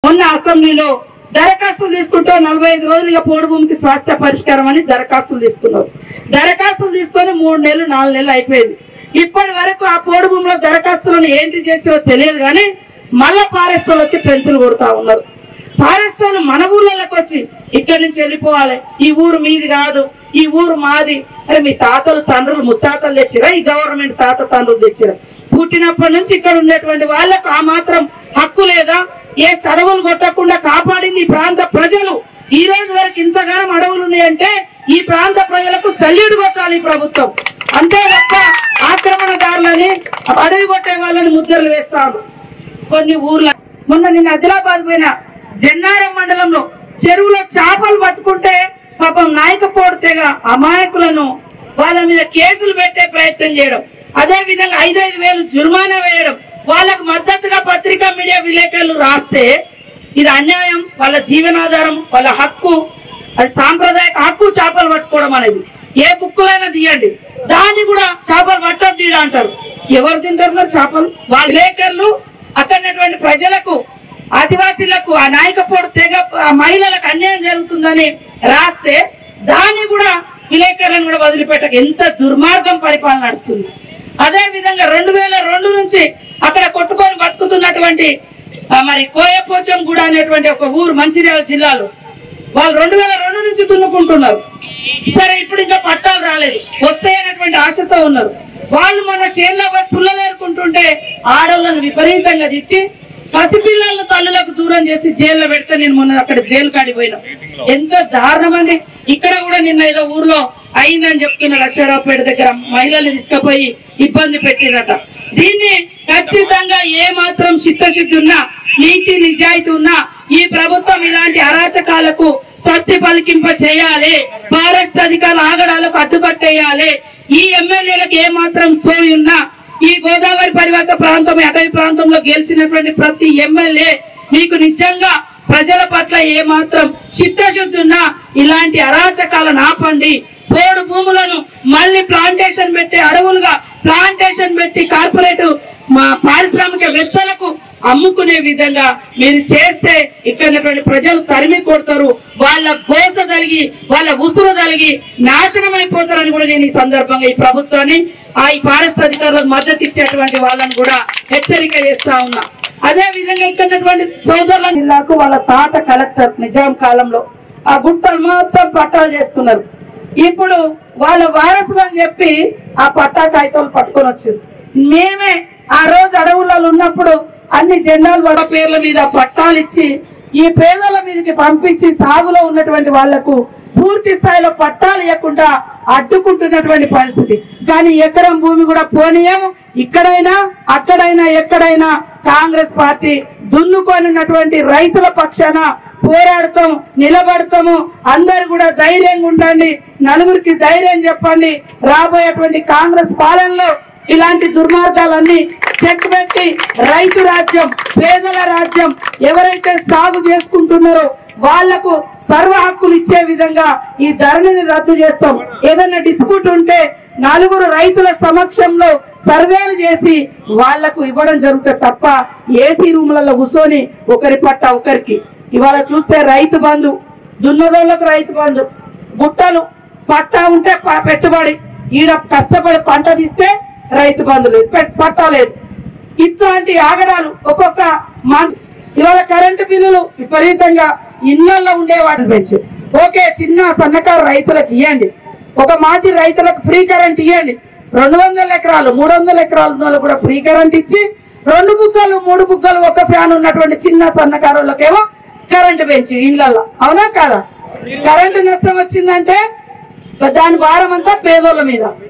మొన్న అసెంబ్లీలో దరఖాస్తులు తీసుకుంటూ నలభై ఐదు రోజులుగా పోడు భూమికి స్వాస్థ్య పరిష్కారం అని దరఖాస్తులు తీసుకున్నారు దరఖాస్తులు తీసుకొని మూడు నెలలు నాలుగు నెలలు అయిపోయింది ఇప్పటి వరకు ఆ పోడు భూమిలో దరఖాస్తులను ఏంటి చేసారో తెలియదు కానీ మళ్ళా ఫారెస్ట్ వాళ్ళు వచ్చి పెన్సిల్ కొడతా ఉన్నారు ఫారెస్ట్ వాళ్ళు మన ఊర్లలోకి వచ్చి ఇక్కడి నుంచి వెళ్ళిపోవాలి ఈ ఊరు మీది కాదు ఈ ఊరు మాది అరే మీ తాతలు తండ్రులు ముత్తాతలు తెచ్చిరా ఈ గవర్నమెంట్ తాత తండ్రులు తెచ్చిరా పుట్టినప్పటి నుంచి ఇక్కడ ఉండేటువంటి వాళ్ళకు ఆ మాత్రం హక్కు లేదా ఏ అడవులు కొట్టకుండా కాపాడింది ఈ ప్రాంత ప్రజలు ఈ రోజు వరకు ఇంతగానం అడవులు ఉన్నాయంటే ఈ ప్రాంత ప్రజలకు సల్యూట్ కొట్టాలి ఈ ప్రభుత్వం అంతే తప్ప ఆక్రమణదారులని అడవి కొట్టే వాళ్ళని ముద్రలు వేస్తాను కొన్ని ఊర్ల మొన్న నేను ఆదిలాబాద్ పోయిన జన్నారం మండలంలో చెరువులో చేపలు పట్టుకుంటే పాపం నాయకపోడు తెగ అమాయకులను వాళ్ళ మీద కేసులు పెట్టే ప్రయత్నం చేయడం అదే విధంగా ఐదైదు వేలు జుర్మానా వేయడం వాళ్ళకు మద్దతుగా పత్రికా మీడియా విలేకరులు రాస్తే ఇది అన్యాయం వాళ్ళ జీవనాధారం వాళ్ళ హక్కు అది సాంప్రదాయక హక్కు చేపలు పట్టుకోవడం అనేది ఏ బుక్కులైనా తీయండి దాన్ని కూడా చేపలు పట్టడం తీయడం అంటారు ఎవరు తింటారు మరి చేపలు వాళ్ళ విలేకరులు అక్కడ ఉన్నటువంటి ప్రజలకు ఆదివాసీలకు ఆ నాయకపోడు తెగ ఆ మహిళలకు అన్యాయం జరుగుతుందని రాస్తే దాన్ని కూడా విలేకరులను కూడా వదిలిపెట్టక ఎంత దుర్మార్గం పరిపాలన నడుస్తుంది అదే విధంగా రెండు వేల రెండు నుంచి అక్కడ కొట్టుకొని బతుకుతున్నటువంటి ఆ, మరి కోయపోచం కూడా అనేటువంటి ఒక ఊరు మంచిర్యాల జిల్లాలో వాళ్ళు రెండు వేల రెండు నుంచి దున్నుకుంటున్నారు సరే ఇప్పుడు ఇంకా పట్టాలు రాలేదు వస్తాయనేటువంటి ఆశతో ఉన్నారు వాళ్ళు మన చేనులో పోయి పుల్లలు ఏరుకుంటుంటే ఆడవాళ్ళని విపరీతంగా తిట్టి పసిపిల్లలను తల్లులకు దూరం చేసి జైల్లో పెడితే నేను మొన్న అక్కడ జైలు కాడికి పోయినా ఎంత దారుణం అండి ఇక్కడ కూడా నిన్న ఏదో ఊర్లో అయిందని చెప్తున్నారు అక్షరావుపేట దగ్గర మహిళల్ని తీసుకుపోయి ఇబ్బంది పెట్టిరట దీన్ని ఖచ్చితంగా ఏ మాత్రం చిత్తశుద్ధి ఉన్నా నీతి నిజాయితీ ఉన్నా ఈ ప్రభుత్వం ఇలాంటి అరాచకాలకు స్వస్తి పలికింప చేయాలి ఫారెస్ట్ అధికారుల ఆగడాలకు అడ్డుకట్టేయాలి ఈ ఎమ్మెల్యేలకు ఏ మాత్రం సోయి ఉన్నా ఈ గోదావరి పరివాహక ప్రాంతం అటవీ ప్రాంతంలో గెలిచినటువంటి ప్రతి ఎమ్మెల్యే మీకు నిజంగా ప్రజల పట్ల ఏ మాత్రం చిత్తశుద్ధి ఉన్నా ఇలాంటి అరాచకాలను ఆపండి పోడు భూములను మళ్ళీ ప్లాంటేషన్ పెట్టి అడవులుగా ప్లాంటేషన్ పెట్టి కార్పొరేట్ మా పారిశ్రామికవేత్తలకు అమ్ముకునే విధంగా మీరు చేస్తే ఇక్కడ ఉన్నటువంటి ప్రజలు తరిమి కొడతారు వాళ్ళ గోస కలిగి వాళ్ళ ఉసురు కలిగి నాశనం అయిపోతారని కూడా నేను ఈ సందర్భంగా ఈ ప్రభుత్వాన్ని ఆ ఈ ఫారెస్ట్ అధికారులకు మద్దతు ఇచ్చేటువంటి వాళ్ళని కూడా హెచ్చరిక చేస్తా ఉన్నా అదే విధంగా ఇక్కడ ఉన్నటువంటి సోదరుల జిల్లాకు వాళ్ళ తాత కలెక్టర్ నిజాం కాలంలో ఆ గుట్టలు మొత్తం పట్టాలు చేసుకున్నారు ఇప్పుడు వాళ్ళ వారసులు అని చెప్పి ఆ పట్టా కాగితాలు పట్టుకొని వచ్చారు మేమే ఆ రోజు అడవులలో ఉన్నప్పుడు అన్ని జెండాలు వడ పేర్ల మీద పట్టాలు ఇచ్చి ఈ పేదల మీదకి పంపించి సాగులో ఉన్నటువంటి వాళ్లకు పూర్తి స్థాయిలో పట్టాలు ఇవ్వకుండా అడ్డుకుంటున్నటువంటి పరిస్థితి కానీ ఎకరం భూమి కూడా పోనీయం ఇక్కడైనా అక్కడైనా ఎక్కడైనా కాంగ్రెస్ పార్టీ దున్నుకొని ఉన్నటువంటి రైతుల పక్షాన పోరాడతాం నిలబడతాము అందరు కూడా ధైర్యంగా ఉండండి నలుగురికి ధైర్యం చెప్పండి రాబోయేటువంటి కాంగ్రెస్ పాలనలో ఇలాంటి దుర్మార్గాలన్నీ చెక్ పెట్టి రైతు రాజ్యం పేదల రాజ్యం ఎవరైతే సాగు చేసుకుంటున్నారో వాళ్లకు సర్వ హక్కులు ఇచ్చే విధంగా ఈ ధరణిని రద్దు చేస్తాం ఏదైనా డిస్ప్యూట్ ఉంటే నలుగురు రైతుల సమక్షంలో సర్వేలు చేసి వాళ్లకు ఇవ్వడం జరుగుతుంది తప్ప ఏసీ రూములలో కూర్చొని ఒకరి పట్ట ఒకరికి ఇవాళ చూస్తే రైతు బంధు దున్నదోళ్ళకు రైతు బంధు గుట్టలు పట్టా ఉంటే ప- పెట్టుబడి ఈడ కష్టపడి పంట తీస్తే రైతు బంధు లేదు పెట్- పట్టా లేదు ఇట్లాంటి ఆగడాలు ఒక్కొక్క మంత్ ఇవాళ కరెంటు బిల్లులు విపరీతంగా ఇళ్లలో ఉండే వాటిని పెంచు ఓకే చిన్న సన్నకారు రైతులకు ఇవ్వండి ఒక మాజీ రైతులకు ఫ్రీ కరెంట్ ఇవ్వండి రెండు వందల ఎకరాలు మూడు వందల ఎకరాలు ఉన్న వాళ్ళకు కూడా ఫ్రీ కరెంట్ ఇచ్చి రెండు బుగ్గలు మూడు బుగ్గలు ఒక ఫ్యాన్ ఉన్నటువంటి చిన్న సన్నకారులకేమో కరెంటు పెంచి ఇళ్లలో అవునా కాదా కరెంటు నష్టం వచ్చిందంటే దాని భారం అంతా పేదోళ్ళ మీద